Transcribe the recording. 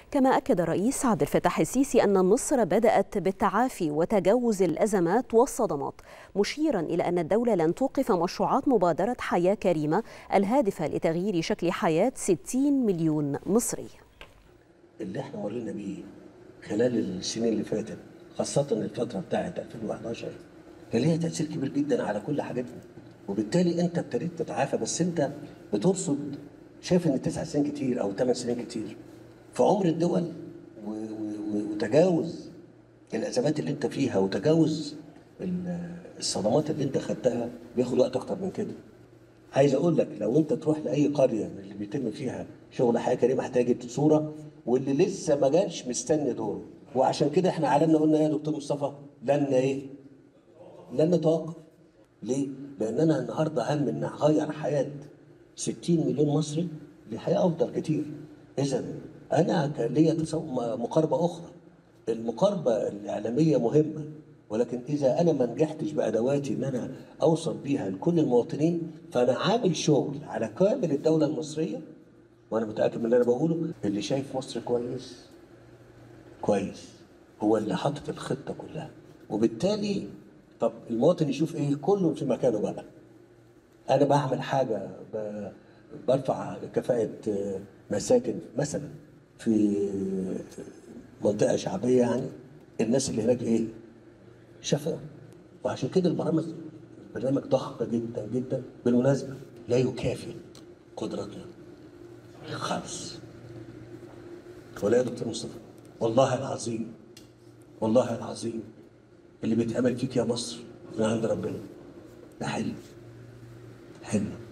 كما أكد الرئيس عبد الفتاح السيسي أن مصر بدأت بالتعافي وتجاوز الأزمات والصدمات مشيرا إلى أن الدولة لن توقف مشروعات مبادرة حياة كريمة الهادفة لتغيير شكل حياة 60 مليون مصري اللي احنا مرينا بيه خلال السنين اللي فاتت خاصة الفترة بتاعت 2011 كان ليها تأثير كبير جدا على كل حاجتنا وبالتالي انت ابتديت تتعافى بس انت بترصد شايف ان تسع سنين كتير او ثمان سنين كتير في عمر الدول و- و- وتجاوز الازمات اللي انت فيها وتجاوز ال- الصدمات اللي انت خدتها بياخد وقت اكتر من كده عايز اقول لك لو انت تروح لاي قريه من اللي بيتم فيها شغل حياه كريمه هتجد صوره واللي لسه ما جاش مستني دوره وعشان كده احنا علنا قلنا يا دكتور مصطفى لن ايه؟ لن نتوقف ليه؟ لاننا النهارده هم ان نغير حياه 60 مليون مصري لحياه افضل كتير اذا انا كان ليا تصور- مقاربه اخرى المقاربه الاعلاميه مهمه ولكن اذا انا ما نجحتش بادواتي ان انا اوصل بيها لكل المواطنين فانا عامل شغل على كامل الدوله المصريه وانا متاكد من اللي انا بقوله اللي شايف مصر كويس كويس هو اللي حاطط الخطه كلها وبالتالي طب المواطن يشوف ايه كله في مكانه بقى انا بعمل حاجه ب- برفع كفاءه آه، مساكن مثلا في منطقه شعبيه يعني الناس اللي هناك ايه شفاء وعشان كده البرامج برنامج ضخم جدا جدا بالمناسبه لا يكافئ قدرتنا خالص ولا يا دكتور مصطفى والله العظيم والله العظيم اللي بيتعمل فيك يا مصر من عند ربنا ده حلم حلم